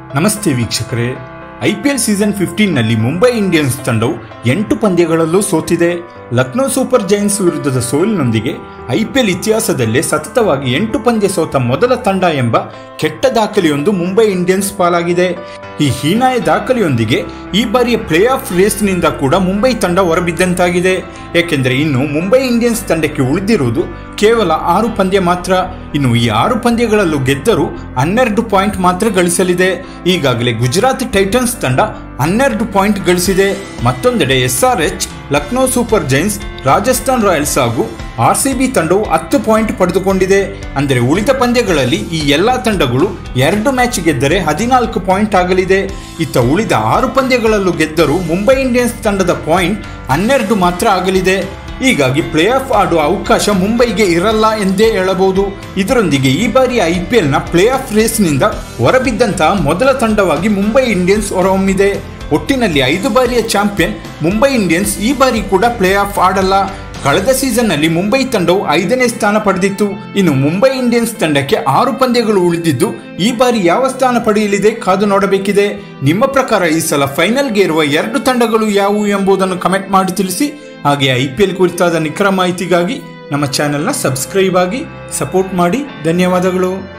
ನಮಸ್ತೆ ವೀಕ್ಷಕರೇ IPL season ಫಿಫ್ಟೀನ್ನಲ್ಲಿ ಮುಂಬೈ ಇಂಡಿಯನ್ಸ್ ತಂಡವು ಎಂಟು ಪಂದ್ಯಗಳಲ್ಲೂ ಸೋತಿದೆ ಲಕ್ನೋ ಸೂಪರ್ ಜೈನ್ಸ್ ವಿರುದ್ಧದ ಸೋಲಿನೊಂದಿಗೆ ಐಪಿಎಲ್ ಇತಿಹಾಸದಲ್ಲೇ ಸತತವಾಗಿ ಎಂಟು ಪಂದ್ಯ ಸೋತ ಮೊದಲ ತಂಡ ಎಂಬ ಕೆಟ್ಟ ದಾಖಲೆಯೊಂದು ಮುಂಬೈ ಇಂಡಿಯನ್ಸ್ ಪಾಲಾಗಿದೆ ಈ ಹೀನಾಯ ದಾಖಲೆಯೊಂದಿಗೆ ಈ ಬಾರಿಯ ಪ್ಲೇ ಆಫ್ ರೇಸ್ನಿಂದ ಕೂಡ ಮುಂಬೈ ತಂಡ ಹೊರಬಿದ್ದಂತಾಗಿದೆ ಏಕೆಂದರೆ ಇನ್ನು ಮುಂಬೈ ಇಂಡಿಯನ್ಸ್ ತಂಡಕ್ಕೆ ಉಳಿದಿರುವುದು ಕೇವಲ ಆರು ಪಂದ್ಯ ಮಾತ್ರ ಇನ್ನು ಈ ಆರು ಪಂದ್ಯಗಳಲ್ಲೂ ಗೆದ್ದರೂ ಹನ್ನೆರಡು ಪಾಯಿಂಟ್ ಮಾತ್ರ ಗಳಿಸಲಿದೆ ಈಗಾಗಲೇ ಗುಜರಾತ್ ಟೈಟನ್ಸ್ ತಂಡ ಹನ್ನೆರಡು ಪಾಯಿಂಟ್ ಗಳಿಸಿದೆ ಮತ್ತೊಂದೆಡೆ SRH Lucknow super Giants Rajasthan Royals ಹಾಗೂ ಆರ್ಸಿಬಿ ತಂಡವು ಹತ್ತು ಪಾಯಿಂಟ್ ಪಡೆದುಕೊಂಡಿದೆ ಅಂದರೆ ಉಳಿದ ಪಂದ್ಯಗಳಲ್ಲಿ ಈ ಎಲ್ಲಾ ತಂಡಗಳು ಎರಡು ಮ್ಯಾಚ್ ಗೆದ್ದರೆ ಹದಿನಾಲ್ಕು ಪಾಯಿಂಟ್ ಆಗಲಿದೆ ಇತ್ತ ಉಳಿದ ಆರು ಪಂದ್ಯಗಳಲ್ಲೂ ಗೆದ್ದರೂ ಮುಂಬೈ ಇಂಡಿಯನ್ಸ್ ತಂಡದ ಪಾಯಿಂಟ್ ಹನ್ನೆರಡು ಮಾತ್ರ ಆಗಲಿದೆ ಹೀಗಾಗಿ ಪ್ಲೇ ಆಫ್ ಆಡುವ ಅವಕಾಶ ಮುಂಬೈಗೆ ಇರಲ್ಲ ಎಂದೇ ಹೇಳಬಹುದು ಇದರೊಂದಿಗೆ ಈ ಬಾರಿ ಐಪಿಎಲ್ನ ಪ್ಲೇ ಆಫ್ ರೇಸ್ನಿಂದ ಹೊರಬಿದ್ದಂತಹ ಮೊದಲ ತಂಡವಾಗಿ ಮುಂಬೈ ಇಂಡಿಯನ್ಸ್ ಹೊರಹೊಮ್ಮಿದೆ ಒಟ್ಟಿನಲ್ಲಿ ಐದು ಬಾರಿಯ ಚಾಂಪಿಯನ್ ಮುಂಬೈ ಇಂಡಿಯನ್ಸ್ ಈ ಬಾರಿ ಕೂಡ ಪ್ಲೇ ಆಫ್ ಆಡಲ್ಲ ಕಳೆದ ಸೀಸನ್ನಲ್ಲಿ ಮುಂಬೈ ತಂಡವು ಐದನೇ ಸ್ಥಾನ ಪಡೆದಿತ್ತು ಇನ್ನು ಮುಂಬೈ ಇಂಡಿಯನ್ಸ್ ತಂಡಕ್ಕೆ ಆರು ಪಂದ್ಯಗಳು ಉಳಿದಿದ್ದು ಈ ಬಾರಿ ಯಾವ ಸ್ಥಾನ ಪಡೆಯಲಿದೆ ಕಾದು ನೋಡಬೇಕಿದೆ ನಿಮ್ಮ ಪ್ರಕಾರ ಈ ಸಲ ಫೈನಲ್ಗೆ ಇರುವ ಎರಡು ತಂಡಗಳು ಯಾವುವು ಎಂಬುದನ್ನು ಕಮೆಂಟ್ ಮಾಡಿ ತಿಳಿಸಿ ಹಾಗೆ ಐ ಪಿ ಎಲ್ ಕುರಿತಾದ ನಿಖರ ಮಾಹಿತಿಗಾಗಿ ನಮ್ಮ ಚಾನೆಲ್ನ ಸಬ್ಸ್ಕ್ರೈಬ್ ಆಗಿ ಸಪೋರ್ಟ್ ಮಾಡಿ ಧನ್ಯವಾದಗಳು